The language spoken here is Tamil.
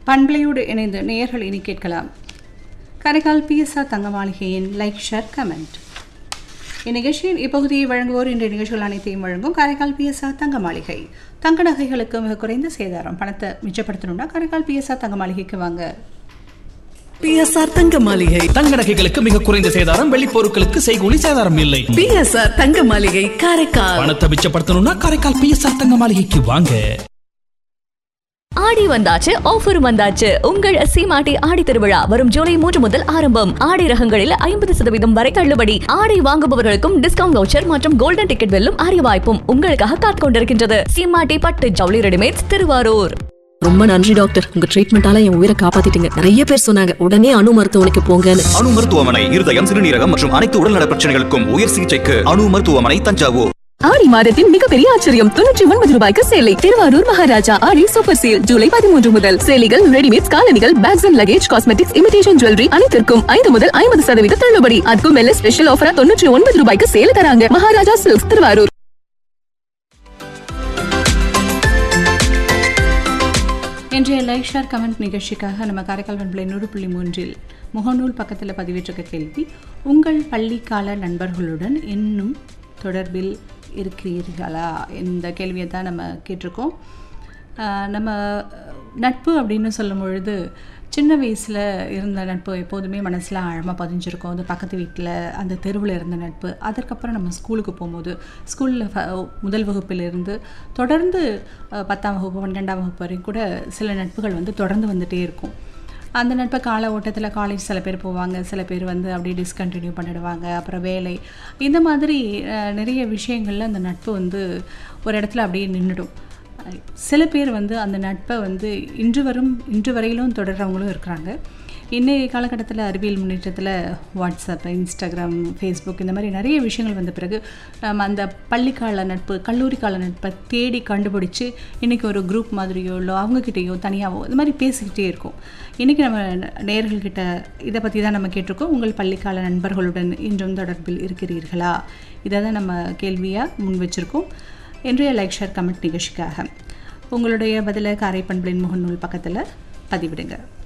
பண்பலையோடு இணைந்து நேயர்கள் இனி கேட்கலாம் கரைக்கால் பிஎஸ்ஆர் தங்க மாளிகையின் லைக் ஷேர் கமெண்ட் இந்நிகழ்ச்சியின் இப்பகுதியை வழங்குவோர் இன்றைய நிகழ்ச்சிகள் அனைத்தையும் வழங்கும் காரைக்கால் பிஎஸ்ஆர் தங்க மாளிகை தங்க நகைகளுக்கு மிக குறைந்த சேதாரம் பணத்தை மிச்சப்படுத்தணும்னா காரைக்கால் பிஎஸ்ஆர் தங்க மாளிகைக்கு வாங்க பிஎஸ்ஆர் தங்க மாளிகை தங்க நகைகளுக்கு மிக குறைந்த சேதாரம் வெள்ளி பொருட்களுக்கு செய்கூலி சேதாரம் இல்லை பிஎஸ்ஆர் தங்க மாளிகை காரைக்கால் பணத்தை மிச்சப்படுத்தணும்னா காரைக்கால் பிஎஸ்ஆர் தங்க மாளிகைக்கு வாங்க ஆடி வந்தாச்சு ஆஃபர் வந்தாச்சு உங்கள் சீமாட்டி ஆடி திருவிழா வரும் ஜூலை மூன்று முதல் ஆரம்பம் ஆடை ரகங்களில் ஐம்பது சதவீதம் வரை தள்ளுபடி ஆடை வாங்குபவர்களுக்கும் டிஸ்கவுண்ட் வவுச்சர் மற்றும் கோல்டன் டிக்கெட் வெல்லும் அரிய வாய்ப்பும் உங்களுக்காக காத்துக் கொண்டிருக்கின்றது சீமாட்டி பட்டு ஜவுளி ரெடிமேட்ஸ் திருவாரூர் ரொம்ப நன்றி டாக்டர் உங்க ட்ரீட்மெண்டால என் உயிரை காப்பாத்திட்டீங்க நிறைய பேர் சொன்னாங்க உடனே அணு மருத்துவமனைக்கு போங்கன்னு அணு மருத்துவமனை இருதயம் சிறுநீரகம் மற்றும் அனைத்து உடல்நல பிரச்சனைகளுக்கும் உயர் சிகிச்சைக்கு அணு மருத்துவமனை தஞ்சாவூர் ஆடி மாதத்தின் மிகப்பெரிய ஆச்சரியம் தொண்ணூற்றி ஒன்பது ரூபாய்க்கு சேலை திருவாரூர் மகாராஜா ஆடி சூப்பர் சேல் ஜூலை பதிமூன்று முதல் சேலைகள் ரெடிமேட்ஸ் காலணிகள் bags and luggage cosmetics imitation jewellery அனைத்திற்கும் ஐந்து முதல் ஐம்பது சதவீத தள்ளுபடி அதுக்கும் மேல ஸ்பெஷல் ஆஃபரா தொண்ணூற்றி ஒன்பது ரூபாய்க்கு சேல தராங்க மகாராஜா சில்க்ஸ் திருவாரூர் இன்றைய லைக் ஷேர் கமெண்ட் நிகழ்ச்சிக்காக நம்ம காரைக்கால் பண்பலை நூறு புள்ளி மூன்றில் முகநூல் பக்கத்தில் பதிவிட்டிருக்க கேள்வி உங்கள் பள்ளிக்கால நண்பர்களுடன் இன்னும் தொடர்பில் இருக்கிறீர்களா இந்த கேள்வியை தான் நம்ம கேட்டிருக்கோம் ஆஹ் நம்ம நட்பு அப்படின்னு சொல்லும் பொழுது சின்ன வயசில் இருந்த நட்பு எப்போதுமே மனசில் ஆழமாக பதிஞ்சிருக்கும் அது பக்கத்து வீட்டில் அந்த தெருவில் இருந்த நட்பு அதற்கப்புறம் நம்ம ஸ்கூலுக்கு போகும்போது ஸ்கூலில் முதல் வகுப்பிலிருந்து தொடர்ந்து அஹ், பத்தாம் வகுப்பு பன்னெண்டாம் வகுப்பு வரைக்கும் கூட சில நட்புகள் வந்து தொடர்ந்து வந்துகிட்டே இருக்கும் அந்த நட்பை கால ஓட்டத்தில் காலேஜ் சில பேர் போவாங்க சில பேர் வந்து அப்படியே டிஸ்கண்டினியூ பண்ணிடுவாங்க அப்புறம் வேலை இந்த மாதிரி அஹ், நிறைய விஷயங்களில் அந்த நட்பு வந்து ஒரு இடத்துல அப்படியே நின்றுடும் சில பேர் வந்து அந்த நட்பை வந்து இன்று வரும் இன்று வரையிலும் தொடர்றவங்களும் இருக்கிறாங்க இன்றைய காலகட்டத்தில் அறிவியல் முன்னேற்றத்தில் வாட்ஸ்அப் இன்ஸ்டாகிராம் ஃபேஸ்புக் இந்த மாதிரி நிறைய விஷயங்கள் வந்த பிறகு நம்ம அந்த பள்ளிக்கால நட்பு கல்லூரி கால நட்பை தேடி கண்டுபிடிச்சி இன்றைக்கி ஒரு குரூப் மாதிரியோ இல்லை அவங்கக்கிட்டேயோ தனியாகவோ இந்த மாதிரி பேசிக்கிட்டே இருக்கோம் இன்றைக்கி நம்ம நேயர்கள்கிட்ட இதை பற்றி தான் நம்ம கேட்டிருக்கோம் உங்கள் பள்ளிக்கால நண்பர்களுடன் இன்றும் தொடர்பில் இருக்கிறீர்களா இதை தான் நம்ம கேள்வியாக முன் வச்சுருக்கோம் இன்றைய லைக் ஷேர் கமெண்ட் நிகழ்ச்சிக்காக உங்களுடைய பதிலை காரை பண்பலின் முகநூல் பக்கத்தில் பதிவிடுங்க